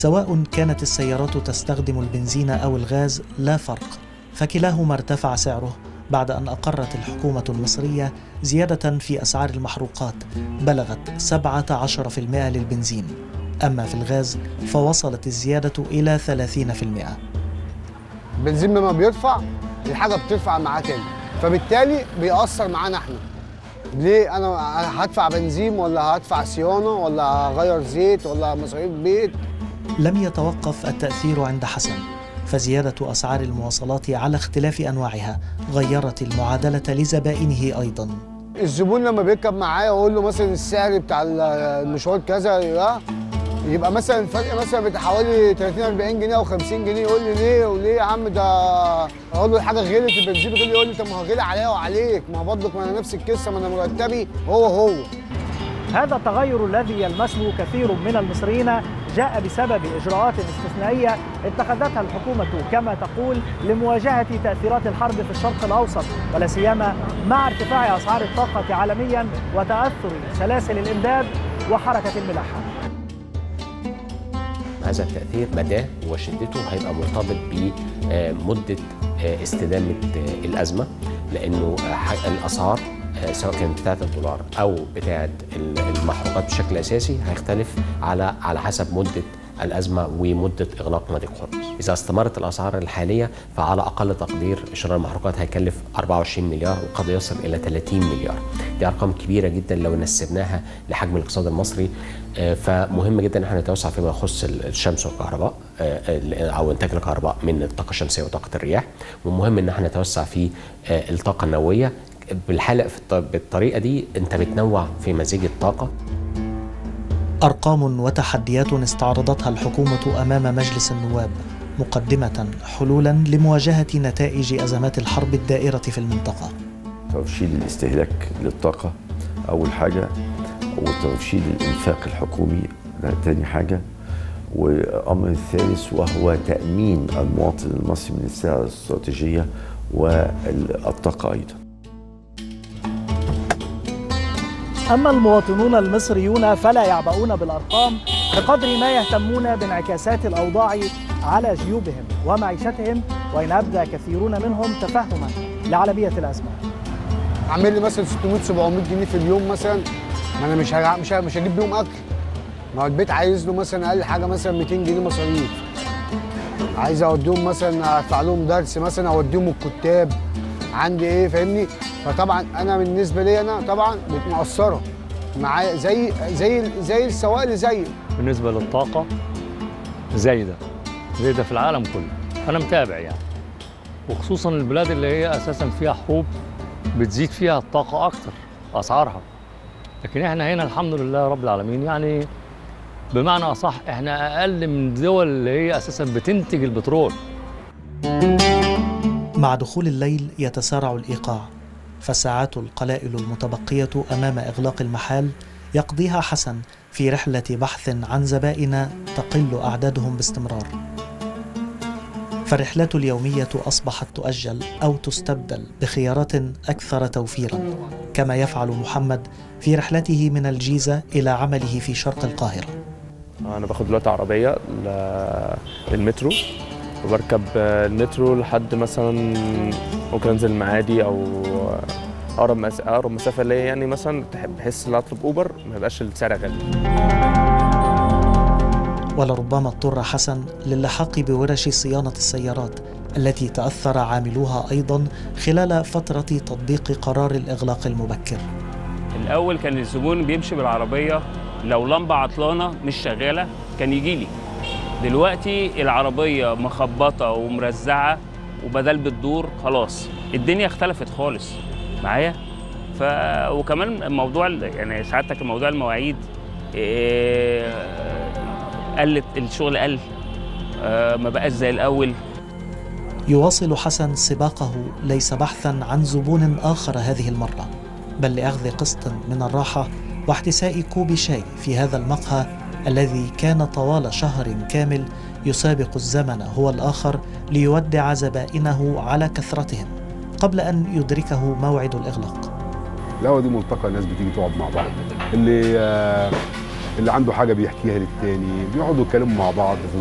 سواء كانت السيارات تستخدم البنزين أو الغاز لا فرق فكلاهما ارتفع سعره بعد أن أقرت الحكومة المصرية زيادة في أسعار المحروقات بلغت 17% للبنزين أما في الغاز فوصلت الزيادة إلى 30% البنزين لما بيرفع الحاجه بترفع معاه تاني فبالتالي بيأثر معانا احنا ليه انا هدفع بنزين ولا هدفع صيانه ولا هغير زيت ولا مصاريف بيت لم يتوقف التأثير عند حسن فزيادة أسعار المواصلات على اختلاف أنواعها غيرت المعادلة لزبائنه أيضا الزبون لما بيركب معايا واقول له مثلا السعر بتاع المشوار كذا لا يبقى مثلا الفرق مثلا بتاع حوالي 30 40 جنيه او 50 جنيه يقول لي ليه وليه يا عم ده اقول له الحاجه غلت البنزين غلي يقول لي طب ما هو غلي عليا وعليك ما برضك ما انا نفس القصه ما انا مرتبي هو هو هذا التغير الذي يلمسه كثير من المصريين جاء بسبب إجراءات استثنائية اتخذتها الحكومة كما تقول لمواجهة تأثيرات الحرب في الشرق الأوسط ولا سيما مع ارتفاع أسعار الطاقة عالميا وتأثر سلاسل الإمداد وحركة الملاحة هذا التأثير مداه وشدته هيبقى مرتبط بمدة استدامة الأزمة لأنه الأسعار سواء كانت بتاعة الدولار أو بتاعة المحروقات بشكل أساسي هيختلف على على حسب مدة الأزمة ومدة إغلاق نادي الحرمز إذا استمرت الأسعار الحالية فعلى أقل تقدير شراء المحروقات هيكلف 24 مليار وقد يصل إلى 30 مليار دي أرقام كبيرة جدا لو نسبناها لحجم الاقتصاد المصري فمهم جدا ان احنا نتوسع فيما يخص الشمس والكهرباء او انتاج الكهرباء من الطاقه الشمسيه وطاقه الرياح ومهم ان احنا نتوسع في الطاقه النوويه بالحالة بالطريقة دي أنت بتنوع في مزيج الطاقة أرقام وتحديات استعرضتها الحكومة أمام مجلس النواب مقدمة حلولا لمواجهة نتائج أزمات الحرب الدائرة في المنطقة ترشيد الاستهلاك للطاقة أول حاجة وترشيد الإنفاق الحكومي تاني حاجة والأمر الثالث وهو تأمين المواطن المصري من السلع الاستراتيجية والطاقة أيضا أما المواطنون المصريون فلا يعبؤون بالأرقام بقدر ما يهتمون بانعكاسات الأوضاع على جيوبهم ومعيشتهم وإن أبدى كثيرون منهم تفهما لعالمية الأزمة عامل لي مثلا 600 700 جنيه في اليوم مثلا ما انا مش هجع... مش ه... مش هجيب بيهم اكل ما هو البيت عايز له مثلا اقل حاجه مثلا 200 جنيه مصاريف عايز اوديهم مثلا ادفع لهم درس مثلا اوديهم الكتاب عندي ايه فاهمني فطبعا انا بالنسبه لي انا طبعا مقصره معايا زي زي زي السواق اللي زيي بالنسبه للطاقه زايده زايده في العالم كله انا متابع يعني وخصوصا البلاد اللي هي اساسا فيها حروب بتزيد فيها الطاقه اكتر اسعارها لكن احنا هنا الحمد لله رب العالمين يعني بمعنى اصح احنا اقل من الدول اللي هي اساسا بتنتج البترول مع دخول الليل يتسارع الايقاع فالساعات القلائل المتبقيه امام اغلاق المحال يقضيها حسن في رحله بحث عن زبائن تقل اعدادهم باستمرار فالرحلات اليوميه اصبحت تؤجل او تستبدل بخيارات اكثر توفيرا كما يفعل محمد في رحلته من الجيزه الى عمله في شرق القاهره انا باخد دلوقتي عربيه للمترو وبركب المترو لحد مثلا ممكن انزل المعادي او اقرب مس... اقرب مسافه ليا يعني مثلا بحس ان اطلب اوبر ما يبقاش السعر غالي ولربما اضطر حسن للحاق بورش صيانه السيارات التي تاثر عاملوها ايضا خلال فتره تطبيق قرار الاغلاق المبكر الاول كان الزبون بيمشي بالعربيه لو لمبه عطلانه مش شغاله كان يجي لي دلوقتي العربيه مخبطه ومرزعه وبدل بتدور خلاص الدنيا اختلفت خالص معايا ف وكمان موضوع يعني سعادتك موضوع المواعيد إيه قلت الشغل قل آه ما بقاش زي الاول يواصل حسن سباقه ليس بحثا عن زبون اخر هذه المره بل لاخذ قسط من الراحه واحتساء كوب شاي في هذا المقهى الذي كان طوال شهر كامل يسابق الزمن هو الاخر ليودع زبائنه على كثرتهم قبل ان يدركه موعد الاغلاق القهوه دي ملتقى الناس بتيجي تقعد مع بعض اللي اللي عنده حاجه بيحكيها للتاني بيقعدوا يتكلموا مع بعض في